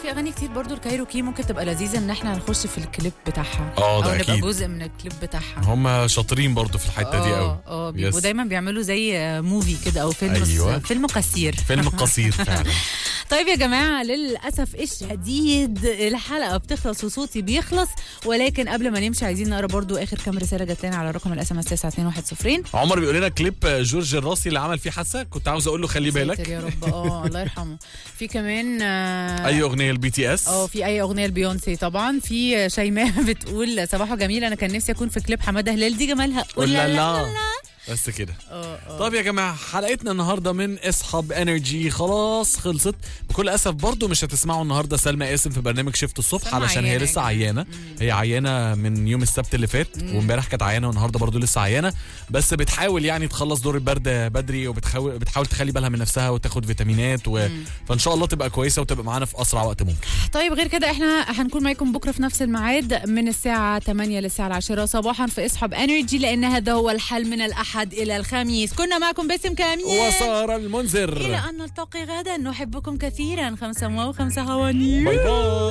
في اغاني كتير برضو الكايروكي ممكن تبقى لذيذه ان احنا نخش في الكليب بتاعها اه ده او نبقى اكيد جزء من الكليب بتاعها هم شاطرين برضو في الحته دي قوي اه اه بيبقوا يس. دايما بيعملوا زي آه، موفي كده او فيلم أيوة. فيلم قصير فيلم قصير فعلا طيب يا جماعة للأسف الشديد الحلقة بتخلص وصوتي بيخلص ولكن قبل ما نمشي عايزين نقرا برضو آخر كام رسالة جات لنا على رقم الاس ام اس 92110 عمر بيقول لنا كليب جورج الراسي اللي عمل فيه حادثه كنت عاوز اقول له خلي ساتر بالك يا رب اه الله يرحمه في كمان آه، اي اغنيه البي تي اس اه في اي اغنيه لبيونسي طبعا في شيماء بتقول صباحو جميل انا كان نفسي اكون في كليب حماده هلال دي جمالها ولا لا بس كده اه اه طب يا جماعه حلقتنا النهارده من اصحاب انرجي خلاص خلصت بكل اسف برضو مش هتسمعوا النهارده سلمى قاسم في برنامج شفت الصبح سلمى علشان هي عيانة لسه يا عيانه هي عيانه من يوم السبت اللي فات وامبارح كانت عيانه والنهارده برضو لسه عيانه بس بتحاول يعني تخلص دور البرد بدري وبتحاول بتحاول تخلي بالها من نفسها وتاخد فيتامينات و... فان شاء الله تبقى كويسه وتبقى معانا في اسرع وقت ممكن طيب غير كده احنا هنكون معاكم بكره في نفس الميعاد من الساعه 8 للساعه 10 صباحا في اصحاب انرجي لان هذا هو الحل من الاحد الى الخميس كنا معكم باسم كامل وساره المنذر الى ان نلتقي غدا نحبكم كثيرا خمسه مو خمسه هواني باي باي